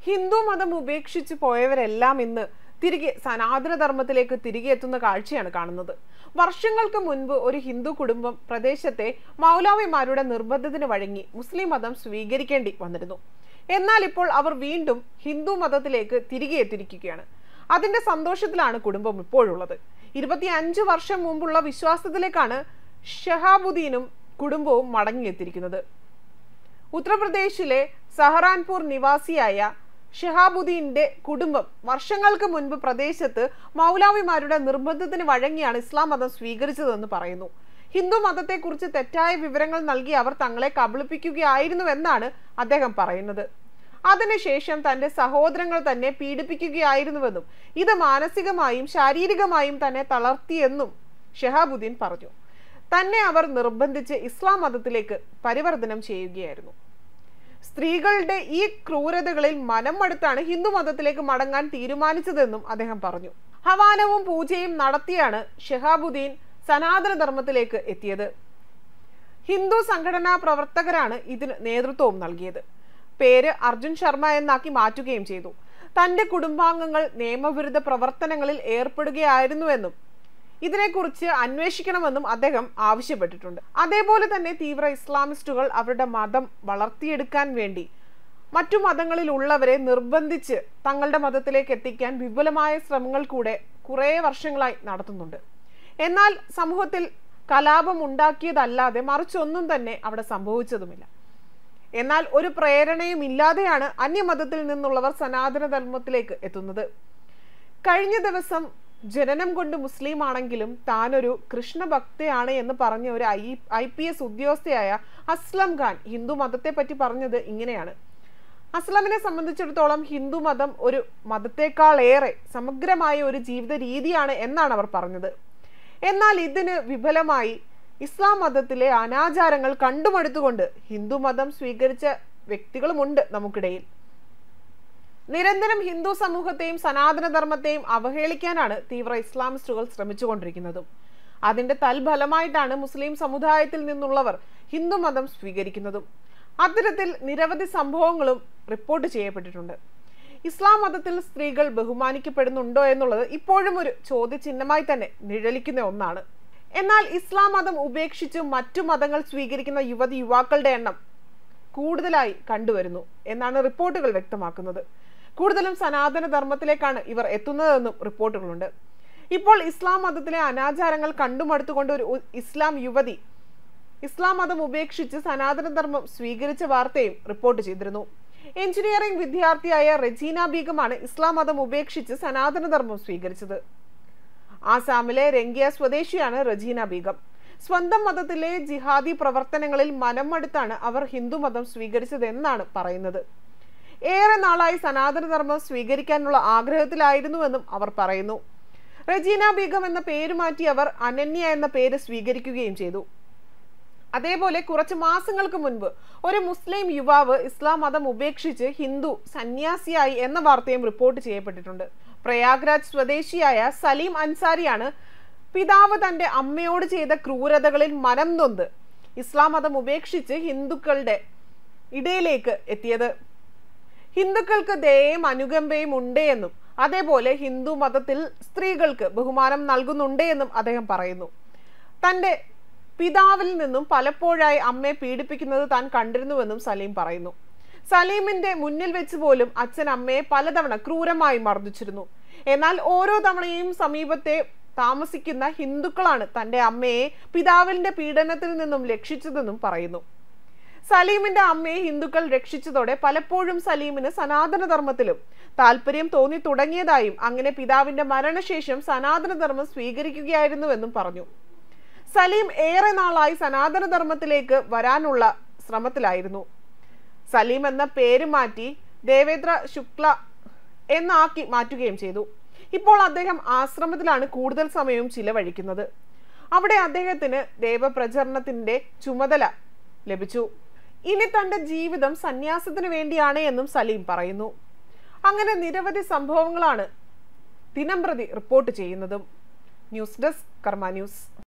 ഹിന്ദു മതം ഉപേക്ഷിച്ച് പോയവരെല്ലാം ഇന്ന് തിരികെ സനാതന ധർമ്മത്തിലേക്ക് തിരികെ എത്തുന്ന കാഴ്ചയാണ് കാണുന്നത് വർഷങ്ങൾക്ക് മുൻപ് ഒരു ഹിന്ദു കുടുംബം പ്രദേശത്തെ മൗലവിമാരുടെ നിർബന്ധത്തിന് വഴങ്ങി മുസ്ലിം മതം സ്വീകരിക്കേണ്ടി വന്നിരുന്നു എന്നാൽ ഇപ്പോൾ അവർ വീണ്ടും ഹിന്ദു മതത്തിലേക്ക് തിരികെ എത്തിയിരിക്കുകയാണ് അതിന്റെ സന്തോഷത്തിലാണ് കുടുംബം ഇപ്പോഴുള്ളത് ഇരുപത്തിയഞ്ച് വർഷം മുമ്പുള്ള വിശ്വാസത്തിലേക്കാണ് ഷഹാബുദ്ദീനും കുടുംബവും മടങ്ങിയെത്തിയിരിക്കുന്നത് ഉത്തർപ്രദേശിലെ സഹറാൻപൂർ നിവാസിയായ ഷഹാബുദ്ദീന്റെ കുടുംബം വർഷങ്ങൾക്ക് മുൻപ് പ്രദേശത്ത് മൗലവിമാരുടെ നിർബന്ധത്തിന് വഴങ്ങിയാണ് ഇസ്ലാം മതം സ്വീകരിച്ചതെന്ന് പറയുന്നു ഹിന്ദു മതത്തെക്കുറിച്ച് തെറ്റായ വിവരങ്ങൾ നൽകി അവർ തങ്ങളെ കബളിപ്പിക്കുകയായിരുന്നുവെന്നാണ് അദ്ദേഹം പറയുന്നത് അതിനുശേഷം തന്റെ സഹോദരങ്ങൾ തന്നെ പീഡിപ്പിക്കുകയായിരുന്നുവെന്നും ഇത് മാനസികമായും ശാരീരികമായും തന്നെ തളർത്തിയെന്നും ഷഹാബുദ്ദീൻ പറഞ്ഞു തന്നെ അവർ നിർബന്ധിച്ച് ഇസ്ലാം മതത്തിലേക്ക് പരിവർത്തനം ചെയ്യുകയായിരുന്നു സ്ത്രീകളുടെ ഈ ക്രൂരതകളിൽ മനം മടുത്താണ് ഹിന്ദു മതത്തിലേക്ക് മടങ്ങാൻ തീരുമാനിച്ചതെന്നും അദ്ദേഹം പറഞ്ഞു ഹവാനവും പൂജയും നടത്തിയാണ് ഷഹാബുദ്ദീൻ സനാതന ധർമ്മത്തിലേക്ക് എത്തിയത് ഹിന്ദു സംഘടനാ പ്രവർത്തകരാണ് ഇതിന് നേതൃത്വവും നൽകിയത് പേര് അർജുൻ ശർമ്മ എന്നാക്കി മാറ്റുകയും ചെയ്തു തന്റെ കുടുംബാംഗങ്ങൾ നിയമവിരുദ്ധ പ്രവർത്തനങ്ങളിൽ ഏർപ്പെടുകയായിരുന്നുവെന്നും ഇതിനെക്കുറിച്ച് അന്വേഷിക്കണമെന്നും അദ്ദേഹം ആവശ്യപ്പെട്ടിട്ടുണ്ട് അതേപോലെ തന്നെ തീവ്ര ഇസ്ലാമിസ്റ്റുകൾ അവരുടെ മതം വളർത്തിയെടുക്കാൻ വേണ്ടി മറ്റു മതങ്ങളിലുള്ളവരെ നിർബന്ധിച്ച് തങ്ങളുടെ മതത്തിലേക്ക് എത്തിക്കാൻ വിപുലമായ ശ്രമങ്ങൾ കൂടെ കുറേ വർഷങ്ങളായി നടത്തുന്നുണ്ട് എന്നാൽ സമൂഹത്തിൽ കലാപം ഉണ്ടാക്കിയതല്ലാതെ മറിച്ചൊന്നും തന്നെ അവിടെ സംഭവിച്ചതുമില്ല എന്നാൽ ഒരു പ്രേരണയും ഇല്ലാതെയാണ് അന്യമതത്തിൽ നിന്നുള്ളവർ സനാതന ധർമ്മത്തിലേക്ക് എത്തുന്നത് കഴിഞ്ഞ ദിവസം ജനനം കൊണ്ട് മുസ്ലിം ആണെങ്കിലും താനൊരു കൃഷ്ണഭക്തയാണ് എന്ന് പറഞ്ഞ ഒരു ഐ ഐ പി എസ് ഉദ്യോഗസ്ഥയായ അസ്ലം ഖാൻ ഹിന്ദു മതത്തെ പറ്റി പറഞ്ഞത് ഇങ്ങനെയാണ് അസ്ലമിനെ സംബന്ധിച്ചിടത്തോളം ഹിന്ദു മതം ഒരു മതത്തെക്കാളേറെ സമഗ്രമായ ഒരു ജീവിത രീതിയാണ് എന്നാണ് അവർ പറഞ്ഞത് എന്നാൽ ഇതിന് വിഫലമായി ഇസ്ലാം മതത്തിലെ അനാചാരങ്ങൾ കണ്ടുമടുത്തുകൊണ്ട് ഹിന്ദു മതം സ്വീകരിച്ച വ്യക്തികളുമുണ്ട് നമുക്കിടയിൽ നിരന്തരം ഹിന്ദു സമൂഹത്തെയും സനാതന ധർമ്മത്തെയും അവഹേളിക്കാനാണ് തീവ്ര ഇസ്ലാമിസ്റ്റുകൾ ശ്രമിച്ചുകൊണ്ടിരിക്കുന്നതും അതിന്റെ തൽഫലമായിട്ടാണ് മുസ്ലിം സമുദായത്തിൽ നിന്നുള്ളവർ ഹിന്ദു മതം സ്വീകരിക്കുന്നതും അത്തരത്തിൽ നിരവധി സംഭവങ്ങളും റിപ്പോർട്ട് ചെയ്യപ്പെട്ടിട്ടുണ്ട് ഇസ്ലാം മതത്തിൽ സ്ത്രീകൾ ബഹുമാനിക്കപ്പെടുന്നുണ്ടോ എന്നുള്ളത് ഇപ്പോഴും ഒരു ചോദ്യചിഹ്നമായി തന്നെ നിഴലിക്കുന്ന ഒന്നാണ് എന്നാൽ ഇസ്ലാം മതം ഉപേക്ഷിച്ച് മറ്റു മതങ്ങൾ സ്വീകരിക്കുന്ന യുവതി യുവാക്കളുടെ എണ്ണം കൂടുതലായി കണ്ടുവരുന്നു എന്നാണ് റിപ്പോർട്ടുകൾ വ്യക്തമാക്കുന്നത് കൂടുതലും സനാതന ധർമ്മത്തിലേക്കാണ് ഇവർ എത്തുന്നതെന്നും റിപ്പോർട്ടുകളുണ്ട് ഇപ്പോൾ ഇസ്ലാം മതത്തിലെ അനാചാരങ്ങൾ കണ്ടുമടുത്തുകൊണ്ട് ഒരു ഇസ്ലാം യുവതി ഇസ്ലാം മതം ഉപേക്ഷിച്ച് സനാതന ധർമ്മം സ്വീകരിച്ച വാർത്തയും റിപ്പോർട്ട് ചെയ്തിരുന്നു എഞ്ചിനീയറിംഗ് വിദ്യാർത്ഥിയായ റെജീന ബീഗമാണ് ഇസ്ലാം മതം ഉപേക്ഷിച്ച് സനാതന ധർമ്മം സ്വീകരിച്ചത് ആസാമിലെ രംഗിയ സ്വദേശിയാണ് റജീന ബീഗം സ്വന്തം മതത്തിലെ ജിഹാദി പ്രവർത്തനങ്ങളിൽ മനം മടുത്താണ് അവർ ഹിന്ദുമതം സ്വീകരിച്ചതെന്നാണ് പറയുന്നത് ഏറെ നാളായി സനാതനധർമ്മം സ്വീകരിക്കാനുള്ള ആഗ്രഹത്തിലായിരുന്നുവെന്നും അവർ പറയുന്നു റജീന ബീഗം എന്ന പേര് മാറ്റി അവർ അനന്യ എന്ന പേര് സ്വീകരിക്കുകയും ചെയ്തു അതേപോലെ കുറച്ച് മാസങ്ങൾക്ക് മുൻപ് ഒരു മുസ്ലിം യുവാവ് ഇസ്ലാം മതം ഉപേക്ഷിച്ച് ഹിന്ദു സന്യാസിയായി എന്ന വാർത്തയും റിപ്പോർട്ട് ചെയ്യപ്പെട്ടിട്ടുണ്ട് പ്രയാഗ്രാജ് സ്വദേശിയായ സലീം അൻസാരിയാണ് പിതാവ് തന്റെ അമ്മയോട് ചെയ്ത ക്രൂരതകളിൽ മനം നൊന്ത് ഇസ്ലാം മതം ഉപേക്ഷിച്ച് ഹിന്ദുക്കളുടെ ഇടയിലേക്ക് എത്തിയത് ഹിന്ദുക്കൾക്ക് ദയയും അനുകമ്പയും ഉണ്ട് എന്നും അതേപോലെ ഹിന്ദു മതത്തിൽ സ്ത്രീകൾക്ക് ബഹുമാനം നൽകുന്നുണ്ട് എന്നും അദ്ദേഹം പറയുന്നു തന്റെ പിതാവിൽ നിന്നും പലപ്പോഴായി അമ്മയെ പീഡിപ്പിക്കുന്നത് താൻ കണ്ടിരുന്നുവെന്നും സലീം പറയുന്നു സലീമിന്റെ മുന്നിൽ വെച്ച് പോലും അച്ഛൻ അമ്മയെ പലതവണ ക്രൂരമായി മർദ്ദിച്ചിരുന്നു എന്നാൽ ഓരോ തവണയും സമീപത്തെ താമസിക്കുന്ന ഹിന്ദുക്കളാണ് തന്റെ അമ്മയെ പിതാവിന്റെ പീഡനത്തിൽ നിന്നും രക്ഷിച്ചതെന്നും പറയുന്നു സലീമിന്റെ അമ്മയെ ഹിന്ദുക്കൾ രക്ഷിച്ചതോടെ പലപ്പോഴും സലീമിന് സനാതന ധർമ്മത്തിലും താല്പര്യം തോന്നി തുടങ്ങിയതായും അങ്ങനെ പിതാവിന്റെ മരണശേഷം സനാതന ധർമ്മം സ്വീകരിക്കുകയായിരുന്നുവെന്നും പറഞ്ഞു സലീം ഏറെ നാളായി സനാതന ധർമ്മത്തിലേക്ക് വരാനുള്ള ശ്രമത്തിലായിരുന്നു സലീം എന്ന പേര് മാറ്റി ദേവേന്ദ്ര ശുക്ല എന്നാക്കി മാറ്റുകയും ചെയ്തു ഇപ്പോൾ അദ്ദേഹം ആശ്രമത്തിലാണ് കൂടുതൽ സമയവും ചിലവഴിക്കുന്നത് അവിടെ അദ്ദേഹത്തിന് ദേവപ്രചരണത്തിന്റെ ചുമതല ലഭിച്ചു ഇനി തന്റെ ജീവിതം സന്യാസത്തിന് വേണ്ടിയാണ് എന്നും സലീം പറയുന്നു അങ്ങനെ നിരവധി സംഭവങ്ങളാണ് ദിനംപ്രതി റിപ്പോർട്ട് ചെയ്യുന്നതും ന്യൂസ് ഡെസ്ക് കർമ്മ ന്യൂസ്